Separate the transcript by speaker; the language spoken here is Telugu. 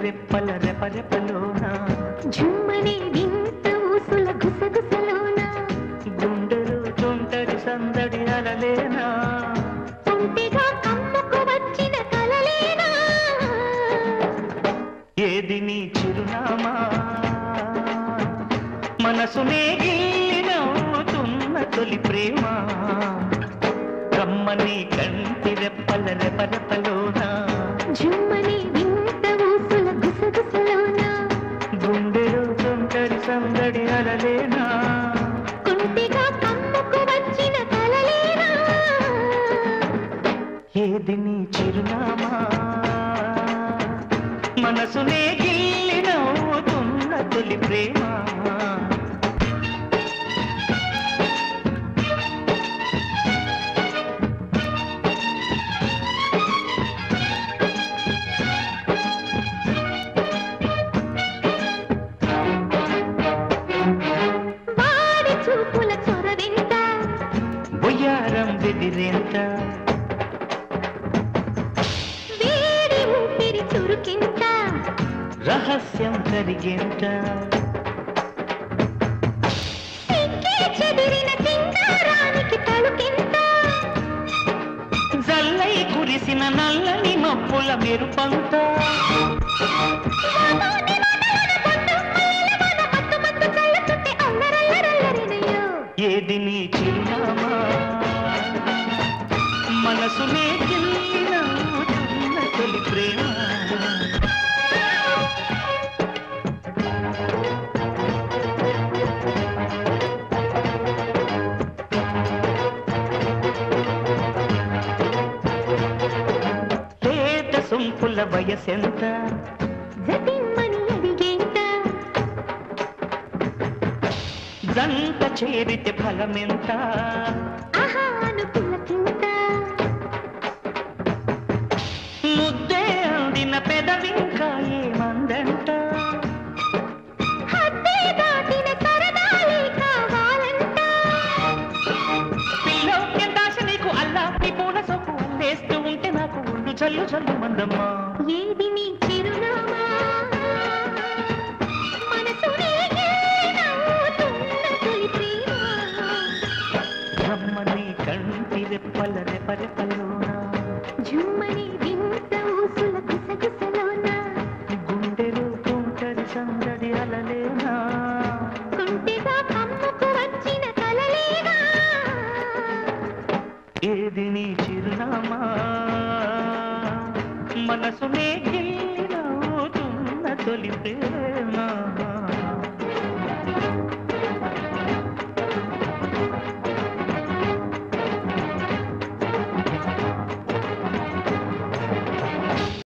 Speaker 1: రెప్పల రెపరెపలోన
Speaker 2: జుమ్మనే వింత ఊసుల గుసగుసలోన
Speaker 1: గుండెలు తుంటరి సందడి అలలేనా
Speaker 2: ఒంటిగా కమ్ముకు వచ్చిన కలలేనా
Speaker 1: ఏది నీ చిరునామా మనసునే గిల్లి నవ్వుతున్న తొలి ప్రేమ కమ్మని కంటి రెప్పల రెపరెపలోన
Speaker 2: జుమ్మనే వింత ఊసుల గుసగుసలోన
Speaker 1: గుండెలు తుంటరి సందడి అలలేనా
Speaker 2: కుంటిగా కమ్ముకు వచ్చిన కలలేనా
Speaker 1: ఏది నీ చిరునామా మనసునే గిల్లి నవ్వుతున్న తొలి ప్రేమ
Speaker 2: వాడి చూపుల చొరవింత
Speaker 1: బొయ్యారం బెదిరేంత
Speaker 2: వేడి ఊపిరి చురుకింత
Speaker 1: రహస్యం కరిగేంత
Speaker 2: సిక్కి చెదిరిన సింగారానికి తలుకింత
Speaker 1: జల్లై కురిసిన నల్లని మబ్బుల మెరుపంత
Speaker 2: వాతాని వానలన పొద్దు మల్లెల వాన మత్తు మత్తు చల్లుతుంటే అల్లరల్లరల్లరినయ్యో.
Speaker 1: ఏది నీ చిరునామా మనసునే గిల్లి నవ్వుతున్న తొలి ప్రేమ లేత సొంపుల వయసెంత
Speaker 2: జతిమ్మని అడిగేంత
Speaker 1: జంట చేరితే ఫలమెంత
Speaker 2: ఆహా అనుకులకింత
Speaker 1: ముద్దే అందిన పెదవింకా ఏమందంట
Speaker 2: హద్దే దాటిన సరదాలే కావాలంట
Speaker 1: పిల్లో ఎంత ఆశ నీకు అల్లా నీ పూల సొక్కు అల్లేస్తూ ఉంటే నాకు ఒళ్ళు చల్లు చల్లు మందమ్మా
Speaker 2: ఏది నీ చిరునామా మనసునే నవ్వుతున్న తొలి ప్రేమ
Speaker 1: రమ్మని కంటి రెప్పల రెపరెపలోన
Speaker 2: జుమ్మని వింత ఊసుల గుసగుసలోన
Speaker 1: గుండెలు కుంటరి సందడి అలలేనా
Speaker 2: కుంటిగా కమ్ముకు వచ్చిన కలలేనా
Speaker 1: ఏది నీ చిరునామా మనసునే గిల్లి నవ్వుతున్న తొలి ప్రేమ